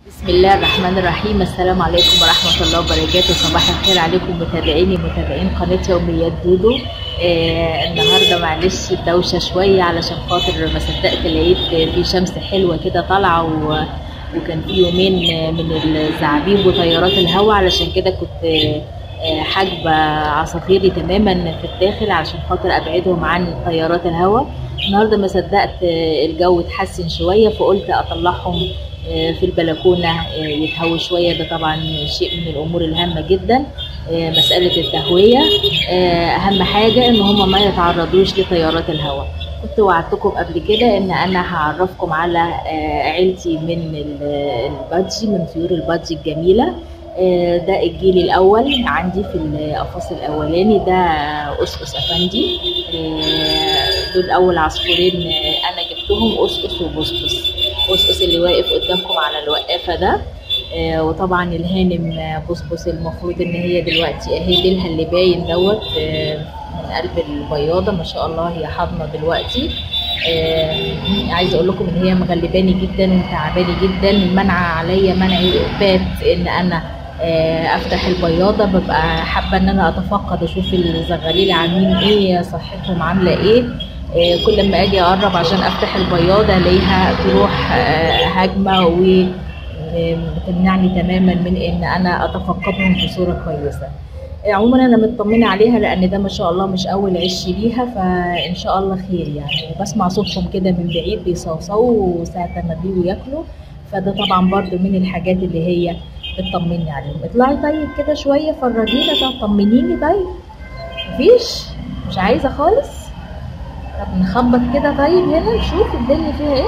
بسم الله الرحمن الرحيم السلام عليكم ورحمة الله وبركاته صباح الخير عليكم متابعيني متابعين قناة يوميات دودو آه النهاردة معلش الدوشة شوية علشان خاطر ما صدقت لقيت في شمس حلوة كده طالعة و... وكان في يومين من الزعابيب وتيارات الهواء علشان كده كنت آه، حاجبة عصافيري تماما في الداخل عشان خاطر ابعدهم عن تيارات الهواء النهارده ما صدقت آه، الجو اتحسن شوية فقلت اطلعهم آه، في البلكونة آه، يتهووا شوية ده طبعا شيء من الأمور الهامة جدا آه، مسألة التهوية آه، أهم حاجة إن هما ما يتعرضوش لتيارات الهواء كنت وعدتكم قبل كده إن أنا هعرفكم على آه، عيلتي من ال- البادجي من طيور البادجي الجميلة آه، ده الجيل الأول عندي في القفص الأولاني ده أسقس أفندي آه، دول أول عصفورين آه، أنا جبتهم أسقس وبسقس أسقس اللي واقف قدامكم على الوقافة ده آه، وطبعا الهانم آه، بسبس المفروض ان هي دلوقتي اهي ديلها اللي باين دوت آه، من قلب البياضه ما شاء الله هي حاضنه دلوقتي آه، عايزه اقول لكم ان هي مغلباني جدا ومتعباني جدا منع عليا منع بات ان انا آه، افتح البياضه ببقى حابه ان انا اتفقد اشوف الزغاليل عاملين ايه صحتهم عامله ايه آه، كل ما اجي اقرب عشان افتح البياضه الاقيها تروح آه، هجمه و بتمنعني تماما من ان انا اتفقدهم في صوره كويسه آه، عموما انا مطمنه عليها لان ده ما شاء الله مش اول عش ليها فان شاء الله خير يعني وبسمع صوتهم كده من بعيد بيصوصوا ساعه ما بيجوا ياكلوا فده طبعا برضو من الحاجات اللي هي بتطمني عليهم اطلعي طيب كده شويه فرجينا طب طمنيني طيب مفيش مش عايزه خالص طب نخبط كده طيب هنا نشوف الدنيا فيها ايه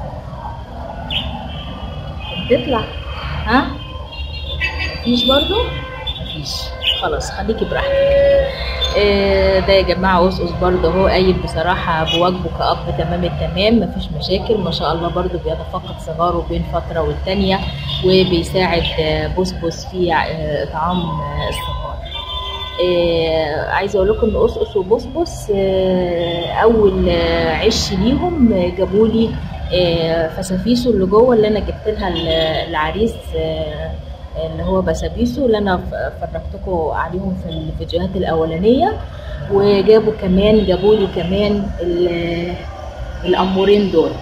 تطلع ها مفيش برضو مفيش خلاص خليكي براحتك آه، ده يا جماعه قصقص برضه هو قايم بصراحه بواجبه كأب تمام التمام مفيش مشاكل ما شاء الله برضه بيتفقد صغاره بين فتره والتانيه وبيساعد آه، بسبس في آه، اطعام آه، الصغار آه، عايزه اقول لكم ان قصقص وبسبس آه، اول آه، عش ليهم آه، جابوا لي آه، فسافيسو اللي جوه اللي انا جبت لها ال- العريس آه، اللي هو بسابيسو اللي انا ف- فرجتكم عليهم في الفيديوهات الاولانيه وجابوا كمان جابوا لي كمان ال- الامورين دول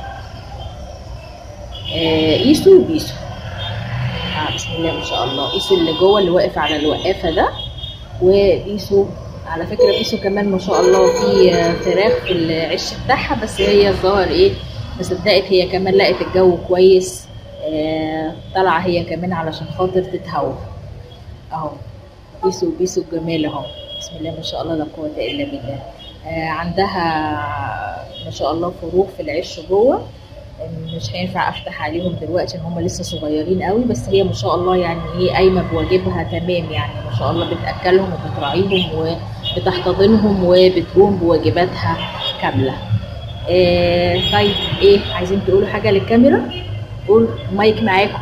آه، ايسو وبيسو آه بسم الله ما شاء الله ايسو اللي جوه اللي واقف على الوقافه ده وبيسو على فكره بيسو كمان ما شاء الله في آه، فراخ في العش بتاعها بس هي الظاهر ايه ما صدقت هي كمان لقت الجو كويس آه، طالعه هي كمان علشان خاطر تتهوى اهو بيسو بيسو الجمال اهو بسم الله ما شاء الله لا قوه الا بالله آه، عندها ما شاء الله فروخ في العش جوه مش هينفع افتح عليهم دلوقتي ان هم لسه صغيرين قوي بس هي ما شاء الله يعني ايه قايمه بواجبها تمام يعني ما شاء الله بتاكلهم وبتراعيهم وبتحتضنهم وبتقوم بواجباتها كامله إيه طيب ايه عايزين تقولوا حاجه للكاميرا قول مايك معاكم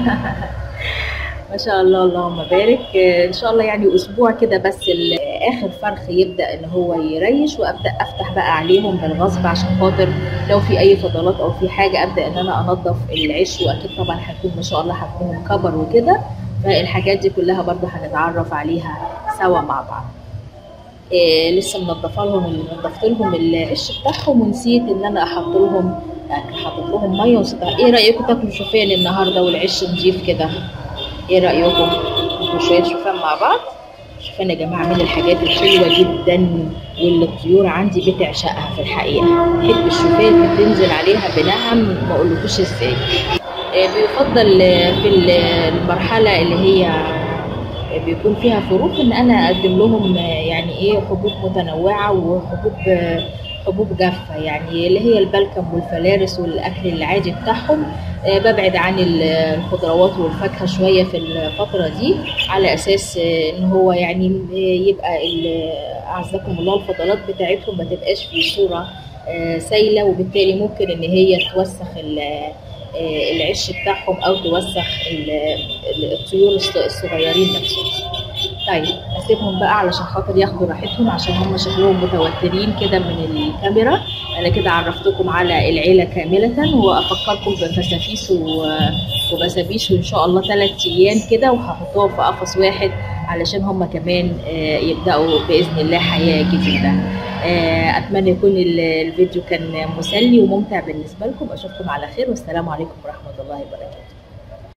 ما شاء الله اللهم بارك آه، ان شاء الله يعني اسبوع كده بس ال- اخر فرخ يبدا ان هو يريش وابدا افتح بقى عليهم بالغصب عشان خاطر لو في اي فضلات او في حاجه ابدا ان انا انظف العش واكيد طبعا هيكون ما شاء الله هتكون كبر وكده فالحاجات دي كلها برضو هنتعرف عليها سوا مع بعض إيه لسه منضفه لهم نضفت لهم العش بتاعهم ونسيت ان انا احط لهم حاطط لهم ميه ونسيت ايه رايكم تاكلوا شوفان النهارده والعش نضيف كده ايه رايكم ناكل شويه شوفان مع بعض شوفان يا جماعه من الحاجات الحلوه جدا واللي الطيور عندي بتعشقها في الحقيقه بحب الشوفان بتنزل عليها بنعم ما اقولكوش ازاي آه، بيفضل آه، في ال- المرحله اللي هي بيكون فيها فروق ان انا اقدم لهم آه، يعني ايه حبوب متنوعه وحبوب آه، حبوب جافه يعني اللي هي البلكم والفلارس والاكل العادي بتاعهم آه، ببعد عن ال- الخضروات والفاكهه شويه في الفتره دي على اساس آه، ان هو يعني آه، يبقى ال- اعزكم الله الفضلات بتاعتهم ما تبقاش في صوره آه، سايله وبالتالي ممكن ان هي توسخ ال- آه، العش بتاعهم او توسخ ال- ال- الطيور الص- الصغيرين نفسهم طيب اسيبهم بقى علشان خاطر ياخدوا راحتهم عشان هم شكلهم متوترين كده من الكاميرا انا كده عرفتكم على العيله كامله وافكركم بفسافيس و- وبسابيش وان شاء الله ثلاث ايام كده وهحطهم في قفص واحد علشان هم كمان آه، يبداوا باذن الله حياه جديده آه، اتمنى يكون ال- الفيديو كان مسلي وممتع بالنسبه لكم اشوفكم على خير والسلام عليكم ورحمه الله وبركاته